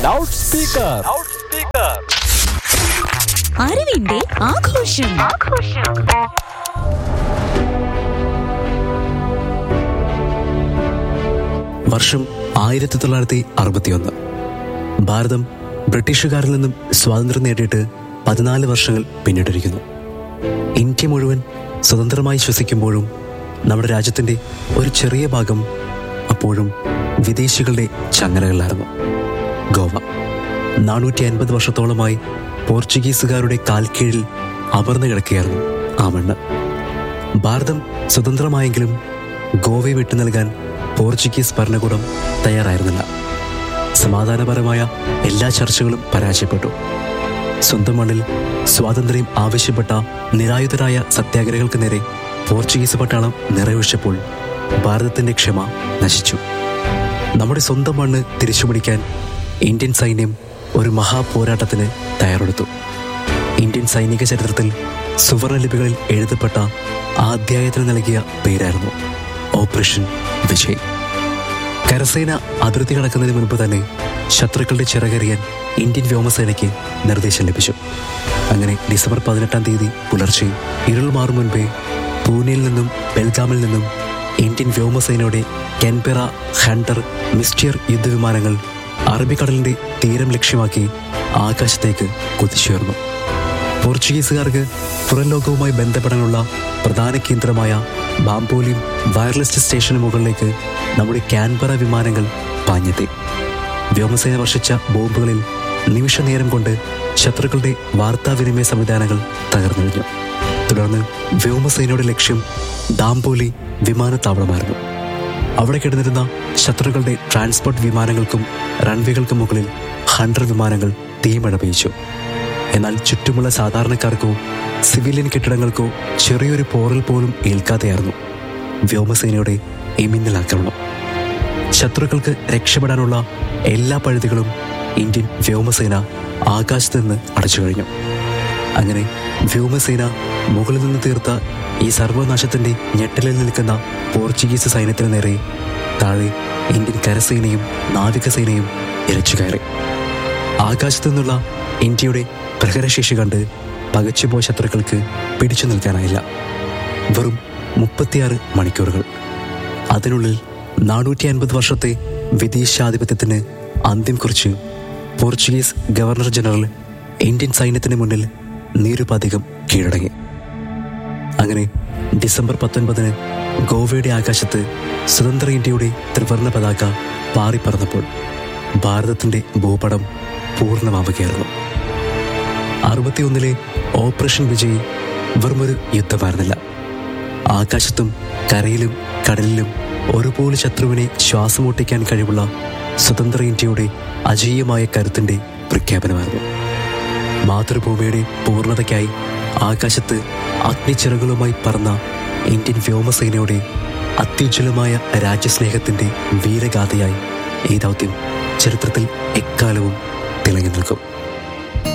loud speaker അറിവിന്റെ ആഘോഷം വർഷം ആയിരത്തി തൊള്ളായിരത്തി അറുപത്തിയൊന്ന് ഭാരതം ബ്രിട്ടീഷുകാരിൽ നിന്നും സ്വാതന്ത്ര്യം നേടിയിട്ട് പതിനാല് വർഷങ്ങൾ പിന്നിട്ടിരിക്കുന്നു ഇന്ത്യ മുഴുവൻ സ്വതന്ത്രമായി ശ്വസിക്കുമ്പോഴും നമ്മുടെ രാജ്യത്തിൻ്റെ ഒരു ചെറിയ ഭാഗം അപ്പോഴും വിദേശികളുടെ ചങ്ങലകളിലായിരുന്നു ഗോവ നാനൂറ്റി അൻപത് വർഷത്തോളമായി പോർച്ചുഗീസുകാരുടെ കാൽക്കീഴിൽ അമർന്നു കിടക്കുകയായിരുന്നു ആ മണ്ണ് ഭാരതം സ്വതന്ത്രമായെങ്കിലും ഗോവയെ വിട്ടു നൽകാൻ പോർച്ചുഗീസ് ഭരണകൂടം തയ്യാറായിരുന്നില്ല സമാധാനപരമായ എല്ലാ ചർച്ചകളും പരാജയപ്പെട്ടു സ്വന്തം മണ്ണിൽ സ്വാതന്ത്ര്യം ആവശ്യപ്പെട്ട നിരായുധരായ സത്യാഗ്രഹികൾക്ക് നേരെ പോർച്ചുഗീസ് പട്ടാളം നിറയൊഴിച്ചപ്പോൾ ഭാരതത്തിന്റെ ക്ഷമ നശിച്ചു നമ്മുടെ സ്വന്തം മണ്ണ് തിരിച്ചുപിടിക്കാൻ ഇന്ത്യൻ സൈന്യം ഒരു മഹാപോരാട്ടത്തിന് തയ്യാറെടുത്തു ഇന്ത്യൻ സൈനിക ചരിത്രത്തിൽ സുവർണലിപികളിൽ എഴുതപ്പെട്ട ആ അധ്യായത്തിന് നൽകിയ പേരായിരുന്നു ഓപ്പറേഷൻ വിജയ് കരസേന അതിർത്തി കടക്കുന്നതിന് മുൻപ് തന്നെ ശത്രുക്കളുടെ ചിറകറിയാൻ ഇന്ത്യൻ വ്യോമസേനയ്ക്ക് നിർദ്ദേശം ലഭിച്ചു അങ്ങനെ ഡിസംബർ പതിനെട്ടാം തീയതി പുലർച്ചെ ഇരുൾ മാറും മുൻപേ പൂനെയിൽ നിന്നും ബെൽഗാമിൽ നിന്നും ഇന്ത്യൻ വ്യോമസേനയുടെ കെൻപെറ ഹണ്ടർ മിസ്റ്റിയർ യുദ്ധവിമാനങ്ങൾ അറബിക്കടലിന്റെ തീരം ലക്ഷ്യമാക്കി ആകാശത്തേക്ക് കുതിച്ചുയർന്നു പോർച്ചുഗീസുകാർക്ക് പുറം ലോകവുമായി ബന്ധപ്പെടാനുള്ള പ്രധാന കേന്ദ്രമായ ബാംബോലിയും വയർലെസ് സ്റ്റേഷന് മുകളിലേക്ക് നമ്മുടെ ക്യാൻബറ വിമാനങ്ങൾ പാഞ്ഞെത്തി വ്യോമസേന വർഷിച്ച ബോംബുകളിൽ നിമിഷ നേരം കൊണ്ട് ശത്രുക്കളുടെ വാർത്താവിനിമയ സംവിധാനങ്ങൾ തകർന്നഴിഞ്ഞു തുടർന്ന് വ്യോമസേനയുടെ ലക്ഷ്യം ദാംബോലി വിമാനത്താവളമായിരുന്നു അവിടെ കിടന്നിരുന്ന ശത്രുക്കളുടെ ട്രാൻസ്പോർട്ട് വിമാനങ്ങൾക്കും റൺവേകൾക്കും മുകളിൽ ഹണ്ടർ വിമാനങ്ങൾ തീമഴ പെയ്ച്ചു എന്നാൽ ചുറ്റുമുള്ള സാധാരണക്കാർക്കോ സിവിലിയൻ കെട്ടിടങ്ങൾക്കോ ചെറിയൊരു പോറൽ പോലും ഏൽക്കാതെയായിരുന്നു വ്യോമസേനയുടെ ഈ മിന്നൽ ആക്രമണം ശത്രുക്കൾക്ക് രക്ഷപ്പെടാനുള്ള എല്ലാ പഴുതുകളും ഇന്ത്യൻ വ്യോമസേന ആകാശത്ത് നിന്ന് അടച്ചു കഴിഞ്ഞു അങ്ങനെ വ്യോമസേന മുകളിൽ നിന്ന് തീർത്ത ഈ സർവനാശത്തിന്റെ ഞെട്ടലിൽ നിൽക്കുന്ന പോർച്ചുഗീസ് സൈന്യത്തിന് നേരെ താഴെ ഇന്ത്യൻ കരസേനയും നാവികസേനയും ഇരച്ചു കയറി ആകാശത്തു നിന്നുള്ള ഇന്ത്യയുടെ പ്രഹരശേഷി കണ്ട് പകച്ചുപോയ ശത്രുക്കൾക്ക് പിടിച്ചു നിൽക്കാനായില്ല വെറും മുപ്പത്തിയാറ് മണിക്കൂറുകൾ അതിനുള്ളിൽ നാനൂറ്റി അൻപത് വർഷത്തെ വിദേശാധിപത്യത്തിന് അന്ത്യം കുറിച്ച് പോർച്ചുഗീസ് ഗവർണർ ജനറൽ ഇന്ത്യൻ സൈന്യത്തിന് മുന്നിൽ നീരുപാധികം കീഴടങ്ങി അങ്ങനെ ഡിസംബർ പത്തൊൻപതിന് ഗോവയുടെ ആകാശത്ത് സ്വതന്ത്ര ഇന്ത്യയുടെ ത്രിവർണ പതാക പാറിപ്പറന്നപ്പോൾ ഭാരതത്തിന്റെ ഭൂപടം പൂർണ്ണമാവുകയായിരുന്നു അറുപത്തിയൊന്നിലെ ഓപ്പറേഷൻ വിജയ് വെറുമൊരു യുദ്ധമായിരുന്നില്ല ആകാശത്തും കരയിലും കടലിലും ഒരുപോലെ ശത്രുവിനെ ശ്വാസമൂട്ടിക്കാൻ കഴിവുള്ള സ്വതന്ത്ര ഇന്ത്യയുടെ അജീയമായ കരുത്തിന്റെ പ്രഖ്യാപനമായിരുന്നു മാതൃഭൂമിയുടെ പൂർണ്ണതയ്ക്കായി ആകാശത്ത് അഗ്നിച്ചിറകുകളുമായി പറന്ന ഇന്ത്യൻ വ്യോമസേനയുടെ അത്യുജ്വലമായ രാജ്യസ്നേഹത്തിന്റെ വീരഗാഥയായി ഈ ദൗത്യം ചരിത്രത്തിൽ എക്കാലവും തിളങ്ങി നിൽക്കും